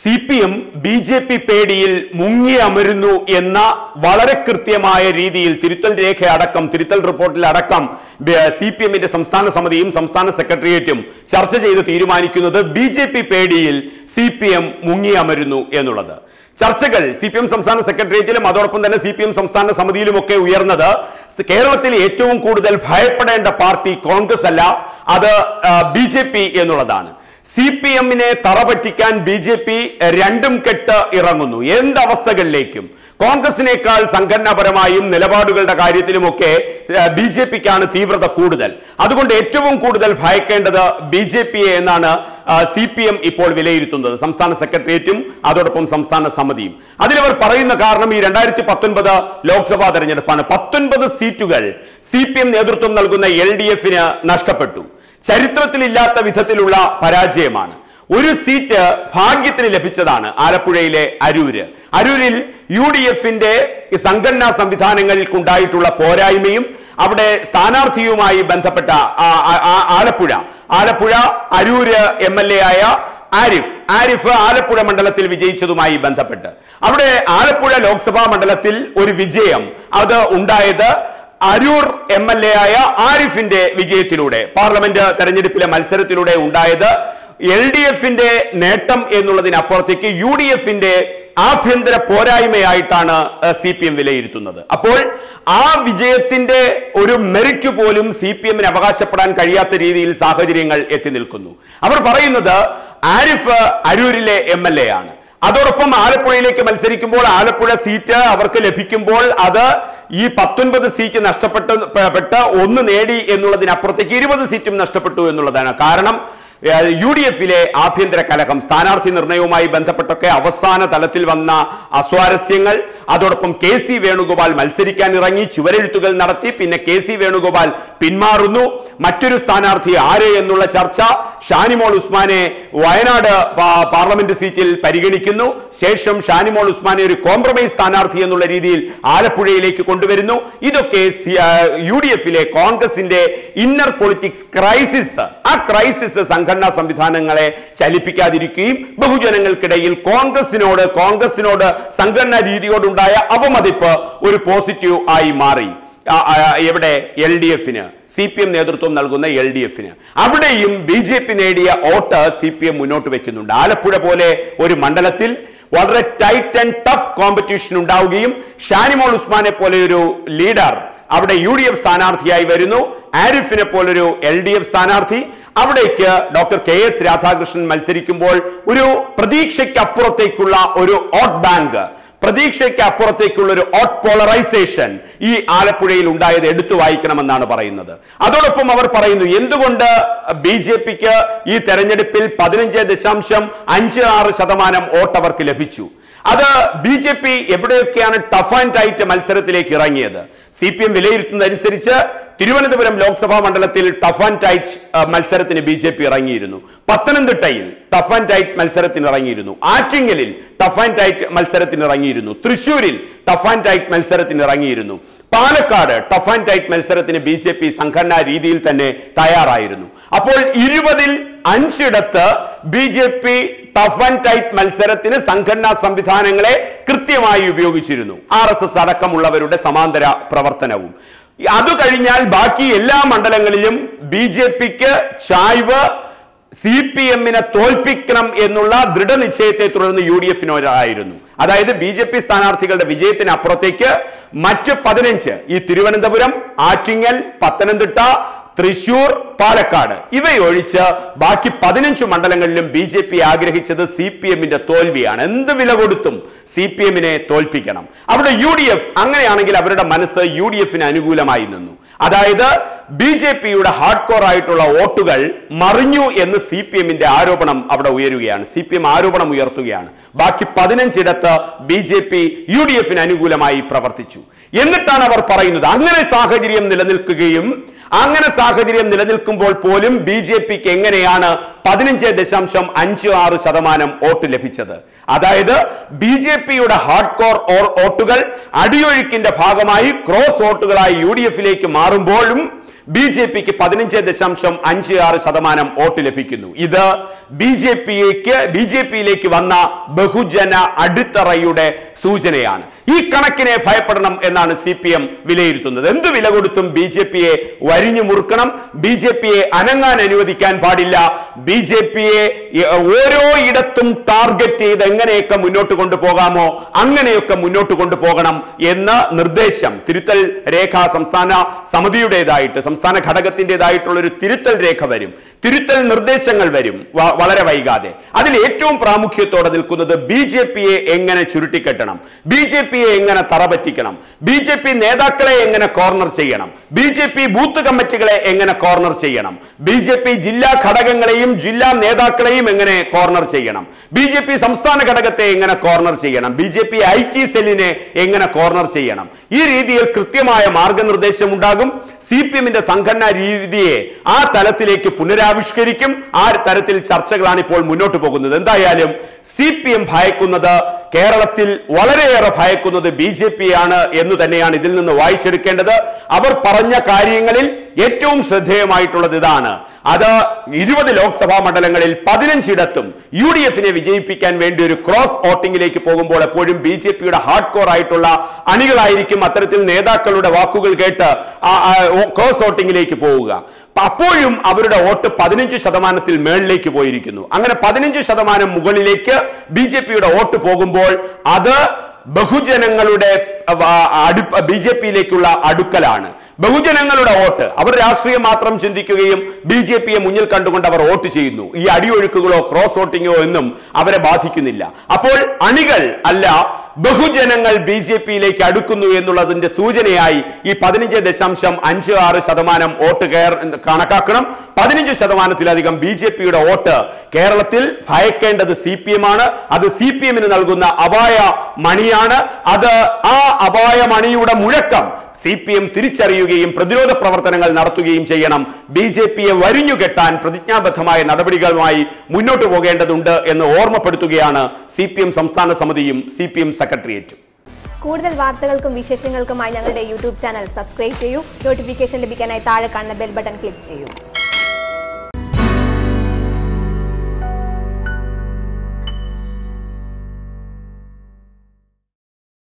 C P M B J P പേടിയിൽ മുങ്ങി അമരുന്നു എന്ന വളരെ കൃത്യമായ രീതിയിൽ തിരുത്തൽ രേഖ അടക്കം തിരുത്തൽ റിപ്പോർട്ടിൽ അടക്കം സി പി എമ്മിന്റെ സംസ്ഥാന സമിതിയും സംസ്ഥാന സെക്രട്ടേറിയറ്റും ചർച്ച ചെയ്ത് തീരുമാനിക്കുന്നത് ബി ജെ പി പേടിയിൽ സി പി എം മുങ്ങി അമരുന്നു എന്നുള്ളത് ചർച്ചകൾ സി പി എം സംസ്ഥാന സെക്രട്ടേറിയറ്റിലും അതോടൊപ്പം തന്നെ സി പി എം സംസ്ഥാന സമിതിയിലുമൊക്കെ ഉയർന്നത് കേരളത്തിൽ ഏറ്റവും കൂടുതൽ ഭയപ്പെടേണ്ട പാർട്ടി കോൺഗ്രസ് അല്ല അത് ബി ജെ പി എന്നുള്ളതാണ് സി പി എമ്മിനെ തറപറ്റിക്കാൻ ബി ജെ പി രണ്ടും കെട്ട് ഇറങ്ങുന്നു എന്തവസ്ഥകളിലേക്കും കോൺഗ്രസിനേക്കാൾ സംഘടനാപരമായും നിലപാടുകളുടെ കാര്യത്തിലുമൊക്കെ ബി ജെ പിക്കാണ് തീവ്രത കൂടുതൽ അതുകൊണ്ട് ഏറ്റവും കൂടുതൽ ഭയക്കേണ്ടത് ബി ജെ പിയെ എന്നാണ് സി പി എം ഇപ്പോൾ വിലയിരുത്തുന്നത് സംസ്ഥാന സെക്രട്ടേറിയറ്റും അതോടൊപ്പം സംസ്ഥാന സമിതിയും അതിലവർ പറയുന്ന കാരണം ഈ രണ്ടായിരത്തി പത്തൊൻപത് ലോക്സഭാ തെരഞ്ഞെടുപ്പാണ് പത്തൊൻപത് സീറ്റുകൾ സി പി എം നേതൃത്വം നൽകുന്ന എൽ ഡി എഫിന് നഷ്ടപ്പെട്ടു ചരിത്രത്തിലില്ലാത്ത വിധത്തിലുള്ള പരാജയമാണ് ഒരു സീറ്റ് ഭാഗ്യത്തിന് ലഭിച്ചതാണ് ആലപ്പുഴയിലെ അരൂര് അരൂരിൽ യു ഡി എഫിന്റെ സംഘടനാ സംവിധാനങ്ങൾക്കുണ്ടായിട്ടുള്ള പോരായ്മയും അവിടെ സ്ഥാനാർത്ഥിയുമായി ബന്ധപ്പെട്ട ആ- ആ- ആ- Alappuzha Alappuzha Aroor M L A ആയ ആരിഫ് ആരിഫ് ആലപ്പുഴ മണ്ഡലത്തിൽ വിജയിച്ചതുമായി ബന്ധപ്പെട്ട് അവിടെ ആലപ്പുഴ ലോക്സഭാ മണ്ഡലത്തിൽ ഒരു വിജയം അത് ഉണ്ടായത് അരൂർ എം എൽ എ ആയ ആരിഫിന്റെ വിജയത്തിലൂടെ പാർലമെന്റ് തെരഞ്ഞെടുപ്പിലെ മത്സരത്തിലൂടെ ഉണ്ടായത് എൽ ഡി എഫിന്റെ നേട്ടം എന്നുള്ളതിനപ്പുറത്തേക്ക് യു ഡി എഫിന്റെ ആഭ്യന്തര പോരായ്മയായിട്ടാണ് സി പി എം വിലയിരുത്തുന്നത് അപ്പോൾ ആ വിജയത്തിന്റെ ഒരു മെറിറ്റ് പോലും സി പി എമ്മിന് അവകാശപ്പെടാൻ കഴിയാത്ത രീതിയിൽ സാഹചര്യങ്ങൾ എത്തി നിൽക്കുന്നു അവർ പറയുന്നത് ആരിഫ് അരൂരിലെ എം എൽ എ ആണ് അതോടൊപ്പം ആലപ്പുഴയിലേക്ക് മത്സരിക്കുമ്പോൾ ആലപ്പുഴ സീറ്റ് അവർക്ക് ലഭിക്കുമ്പോൾ അത് ഈ പത്തൊൻപത് സീറ്റ് നഷ്ടപ്പെട്ട് പെട്ട് ഒന്ന് നേടി എന്നുള്ളതിനപ്പുറത്തേക്ക് ഇരുപത് സീറ്റും നഷ്ടപ്പെട്ടു എന്നുള്ളതാണ് കാരണം ഏഹ്, യു ഡി എഫിലെ ആഭ്യന്തര കലഹം സ്ഥാനാർത്ഥി നിർണയവുമായി ബന്ധപ്പെട്ടൊക്കെ അവസാന തലത്തിൽ വന്ന അസ്വാരസ്യങ്ങൾ അതോടൊപ്പം കെ സി വേണുഗോപാൽ മത്സരിക്കാൻ ഇറങ്ങി ചുവരെഴുത്തുകൾ നടത്തി പിന്നെ കെ സി വേണുഗോപാൽ പിന്മാറുന്നു മറ്റൊരു സ്ഥാനാർത്ഥി ആര് എന്നുള്ള ചർച്ച ഷാനിമോൾ ഉസ്മാനെ വയനാട് പാ- പാർലമെന്റ് സീറ്റിൽ പരിഗണിക്കുന്നു ശേഷം ഷാനിമോൾ ഉസ്മാനെ ഒരു കോംപ്രമൈസ് സ്ഥാനാർത്ഥി എന്നുള്ള രീതിയിൽ ആലപ്പുഴയിലേക്ക് കൊണ്ടുവരുന്നു ഇതൊക്കെ യു ഡി എഫിലെ കോൺഗ്രസിന്റെ ഇന്നർ പൊളിറ്റിക്സ് ക്രൈസിസ് ആ ക്രൈസിസ് സംഘടനാ സംവിധാനങ്ങളെ ചലിപ്പിക്കാതിരിക്കുകയും ബഹുജനങ്ങൾക്കിടയിൽ കോൺഗ്രസിനോട് കോൺഗ്രസിനോട് സംഘടനാ രീതിയോടുണ്ടായ അവമതിപ്പ് ഒരു പോസിറ്റീവ് ആയി മാറി ആ, ആ, എവിടെ എൽ ഡി എഫിന് സി പി എം നേതൃത്വം നൽകുന്ന എൽ ഡി എഫിന് അവിടെയും ബി ജെ പി നേടിയ വോട്ട് സി പി എം മുന്നോട്ട് വെക്കുന്നുണ്ട് ആലപ്പുഴ പോലെ ഒരു മണ്ഡലത്തിൽ വളരെ ടൈറ്റ് ആൻഡ് ടഫ് കോമ്പറ്റീഷൻ ഉണ്ടാവുകയും ഷാനിമോൾ ഉസ്മാനെ പോലെ ഒരു ലീഡർ അവിടെ യു ഡി എഫ് സ്ഥാനാർത്ഥിയായി വരുന്നു ആരിഫിനെ പോലൊരു എൽ ഡി എഫ് സ്ഥാനാർത്ഥി അവിടേക്ക് ഡോക്ടർ കെ എസ് രാധാകൃഷ്ണൻ മത്സരിക്കുമ്പോൾ ഒരു പ്രതീക്ഷയ്ക്ക് അപ്പുറത്തേക്കുള്ള ഒരു വോട്ട് ബാങ്ക് പ്രതീക്ഷയ്ക്ക് അപ്പുറത്തേക്കുള്ള ഒരു ഓട്ട് പോളറൈസേഷൻ ഈ ആലപ്പുഴയിൽ ഉണ്ടായത് എടുത്തു വായിക്കണമെന്നാണ് പറയുന്നത് അതോടൊപ്പം അവർ പറയുന്നു എന്തുകൊണ്ട് ബി ജെ പിക്ക് ഈ തെരഞ്ഞെടുപ്പിൽ പതിനഞ്ച് ദശാംശം അഞ്ച് ആറ് ശതമാനം വോട്ട് അവർക്ക് ലഭിച്ചു അത് ബി ജെ പി എവിടെയൊക്കെയാണ് ടഫ് ആൻഡ് ടൈറ്റ് മത്സരത്തിലേക്ക് ഇറങ്ങിയത് സി പി എം വിലയിരുത്തുന്നതനുസരിച്ച് തിരുവനന്തപുരം ലോക്സഭാ മണ്ഡലത്തിൽ ടഫ് ആൻഡ് ടൈറ്റ് ആ, മത്സരത്തിന് ബി ജെ പി ഇറങ്ങിയിരുന്നു പത്തനംതിട്ടയിൽ ടഫ് ആൻഡ് ടൈറ്റ് മത്സരത്തിന് ഇറങ്ങിയിരുന്നു ആറ്റിങ്ങലിൽ ടഫ് ആൻഡ് ടൈറ്റ് മത്സരത്തിന് ഇറങ്ങിയിരുന്നു തൃശൂരിൽ ടഫ് ആൻഡ് ടൈറ്റ് മത്സരത്തിന് ഇറങ്ങിയിരുന്നു പാലക്കാട് ടഫ് ആൻഡ് ടൈറ്റ് മത്സരത്തിന് ബി ജെ പി സംഘടനാ രീതിയിൽ തന്നെ തയ്യാറായിരുന്നു അപ്പോൾ ഇരുപതിൽ അഞ്ചിടത്ത് B J P tough and tight മത്സരത്തിന് സംഘടനാ സംവിധാനങ്ങളെ കൃത്യമായി ഉപയോഗിച്ചിരുന്നു ആർ എസ് എസ് അടക്കമുള്ളവരുടെ സമാന്തര പ്രവർത്തനവും അത് കഴിഞ്ഞാൽ ബാക്കി എല്ലാ മണ്ഡലങ്ങളിലും ബി ജെ പിക്ക് ചായ്വ് സി പി എമ്മിനെ തോൽപ്പിക്കണം എന്നുള്ള ദൃഢനിശ്ചയത്തെ തുടർന്ന് യു ഡി എഫിനോരായിരുന്നു അതായത് ബി ജെ പി സ്ഥാനാർത്ഥികളുടെ വിജയത്തിന് അപ്പുറത്തേക്ക് മറ്റ് പതിനഞ്ച് ഈ തിരുവനന്തപുരം ആറ്റിങ്ങൽ പത്തനംതിട്ട തൃശൂർ പാലക്കാട് ഇവയൊഴിച്ച് ബാക്കി പതിനഞ്ച് മണ്ഡലങ്ങളിലും ബി ജെ പി ആഗ്രഹിച്ചത് സി പി എമ്മിന്റെ തോൽവിയാണ് എന്ത് വില കൊടുത്തും സി പി എമ്മിനെ തോൽപ്പിക്കണം അവിടെ യു ഡി എഫ് അങ്ങനെയാണെങ്കിൽ അവരുടെ മനസ്സ് യു ഡി എഫിന് അനുകൂലമായി നിന്നു അതായത് ബി ജെ പിയുടെ ഹാർഡ് കോർ ആയിട്ടുള്ള വോട്ടുകൾ മറിഞ്ഞു എന്ന് സി പി എമ്മിന്റെ ആരോപണം അവിടെ ഉയരുകയാണ് സി പി എം ആരോപണം ഉയർത്തുകയാണ് ബാക്കി പതിനഞ്ചിടത്ത് B J P U D എഫിന് അനുകൂലമായി പ്രവർത്തിച്ചു എന്നിട്ടാണ് അവർ പറയുന്നത് അങ്ങനെ സാഹചര്യം നിലനിൽക്കുകയും അങ്ങനെ സാഹചര്യം നിലനിൽക്കുമ്പോൾ പോലും ബി ജെ പിക്ക് എങ്ങനെയാണ് പതിനഞ്ച് ദശാംശം അഞ്ച് ആറ് ശതമാനം വോട്ട് ലഭിച്ചത് അതായത് ബി ജെ പിയുടെ ഹാർഡ് കോർ വോട്ടുകൾ അടിയൊഴുക്കിന്റെ ഭാഗമായി ക്രോസ് വോട്ടുകളായി യു ഡി എഫിലേക്ക് മാറുമ്പോഴും ബി ജെ പിക്ക് പതിനഞ്ച് ദശാംശം അഞ്ച് ആറ് ശതമാനം വോട്ട് ലഭിക്കുന്നു ഇത് ബി ജെ പിക്ക് ബി ജെ പിയിലേക്ക് വന്ന ബഹുജന അടിത്തറയുടെ സൂചനയാണ് ഈ കണക്കിനെ ഭയപ്പെടണം എന്നാണ് സി പി എം വിലയിരുത്തുന്നത് എന്ത് വില കൊടുത്തും ബി ജെ പിയെ വരിഞ്ഞു മുറുക്കണം ബി ജെ പിയെ അനങ്ങാൻ അനുവദിക്കാൻ പാടില്ല ബി ജെ പിയെ ഓരോ ഇടത്തും ടാർഗറ്റ് ചെയ്ത് എങ്ങനെയൊക്കെ മുന്നോട്ട് കൊണ്ടുപോകാമോ അങ്ങനെയൊക്കെ മുന്നോട്ട് കൊണ്ടുപോകണം എന്ന നിർദ്ദേശം തിരുത്തൽ രേഖ സംസ്ഥാന സമിതിയുടേതായിട്ട് സംസ്ഥാന ഘടകത്തിൻ്റെതായിട്ടുള്ള ഒരു തിരുത്തൽ രേഖ വരും തിരുത്തൽ നിർദ്ദേശങ്ങൾ വരും വ- വളരെ വൈകാതെ അതിൽ ഏറ്റവും പ്രാമുഖ്യത്തോടെ നിൽക്കുന്നത് ബി ജെ പിയെ എങ്ങനെ ചുരുട്ടിക്കെട്ടണം ബി ജെ പിയെ എങ്ങനെ തറപറ്റിക്കണം ബി ജെ പി നേതാക്കളെ എങ്ങനെ കോർണർ ചെയ്യണം ബി ജെ പി ബൂത്ത് കമ്മിറ്റികളെ എങ്ങനെ കോർണർ ചെയ്യണം ബി ജെ പി ജില്ലാ ഘടകങ്ങളെയും ജില്ലാ നേതാക്കളെയും എങ്ങനെ കോർണർ ചെയ്യണം ബി ജെ പി സംസ്ഥാന ഘടകത്തെ എങ്ങനെ കോർണർ ചെയ്യണം B J P I T സെല്ലിനെ എങ്ങനെ കോർണർ ചെയ്യണം ഈ രീതിയിൽ കൃത്യമായ മാർഗനിർദ്ദേശം ഉണ്ടാകും സി പി എമ്മിന്റെ സംഘടനാ രീതിയെ ആ തലത്തിലേക്ക് പുനരാവിഷ്കരിക്കും ആ തരത്തിൽ ചർച്ചകളാണ് ഇപ്പോൾ മുന്നോട്ട് പോകുന്നത് എന്തായാലും സി പി എം ഭയക്കുന്നത് കേരളത്തിൽ വളരെയേറെ ഭയക്കുന്നത് ബി ജെ പി ആണ് എന്ന് തന്നെയാണ് ഇതിൽ നിന്ന് വായിച്ചെടുക്കേണ്ടത് അവർ പറഞ്ഞ കാര്യങ്ങളിൽ ഏറ്റവും ശ്രദ്ധേയമായിട്ടുള്ളത് ഇതാണ് അത് ഇരുപത് ലോക്സഭാ മണ്ഡലങ്ങളിൽ പതിനഞ്ചിടത്തും യു ഡി എഫിനെ വിജയിപ്പിക്കാൻ വേണ്ടി ഒരു ക്രോസ് വോട്ടിംഗിലേക്ക് പോകുമ്പോൾ എപ്പോഴും ബി ജെ പിയുടെ ഹാർഡ് കോർ ആയിട്ടുള്ള അണികളായിരിക്കും അത്തരത്തിൽ നേതാക്കളുടെ വാക്കുകൾ കേട്ട് ആ- ആ ക്രോസ് വോട്ടിംഗിലേക്ക് പോവുക അപ്പൊ അപ്പോഴും അവരുടെ വോട്ട് പതിനഞ്ച് ശതമാനത്തിൽ മേളിലേക്ക് പോയിരിക്കുന്നു അങ്ങനെ പതിനഞ്ച് ശതമാനം മുകളിലേക്ക് ബി ജെ പിയുടെ വോട്ട് പോകുമ്പോൾ അത് ബഹുജനങ്ങളുടെ ബി ജെ പിയിലേക്കുള്ള അടുക്കലാണ് ബഹുജനങ്ങളുടെ വോട്ട് അവർ രാഷ്ട്രീയം മാത്രം ചിന്തിക്കുകയും ബി ജെ പിയെ മുന്നിൽ കണ്ടുകൊണ്ട് അവർ വോട്ട് ചെയ്യുന്നു ഈ അടിയൊഴുക്കുകളോ ക്രോസ് വോട്ടിങ്ങോ ഒന്നും അവരെ ബാധിക്കുന്നില്ല അപ്പോൾ അണികൾ അല്ല ബഹുജനങ്ങൾ ബി ജെ പിയിലേക്ക് അടുക്കുന്നു എന്നുള്ളതിന്റെ സൂചനയായി ഈ പതിനഞ്ച് ദശാംശം അഞ്ച് ആറ് ശതമാനം വോട്ട് കയർ കണക്കാക്കണം പതിനഞ്ച് ശതമാനത്തിലധികം ബി ജെ പിയുടെ വോട്ട് കേരളത്തിൽ ഭയക്കേണ്ടത് സി പി എം ആണ് അത് സി പി എമ്മിന് നൽകുന്ന അപായ മണിയാണ് അത് ആ അപായ മണിയുടെ മുഴക്കം സി പി എം തിരിച്ചറിയുകയും പ്രതിരോധ പ്രവർത്തനങ്ങൾ നടത്തുകയും ചെയ്യണം ബി ജെ പിയെ വരിഞ്ഞുകെട്ടാൻ പ്രതിജ്ഞാബദ്ധമായ നടപടികളുമായി മുന്നോട്ട് പോകേണ്ടതുണ്ട് എന്ന് ഓർമ്മപ്പെടുത്തുകയാണ് സി പി എം സംസ്ഥാന സമിതിയും സി പി എം സെക്രട്ടേറിയറ്റും കൂടുതൽ വാർത്തകൾക്കും വിശേഷങ്ങൾക്കുമായി ഞങ്ങളുടെ യൂട്യൂബ് ചാനൽ സബ്സ്ക്രൈബ് ചെയ്യൂ നോട്ടിഫിക്കേഷൻ ലഭിക്കാനായി താഴെ കാണുന്ന ബെൽ ബട്ടൺ ക്ലിക്ക് ചെയ്യൂ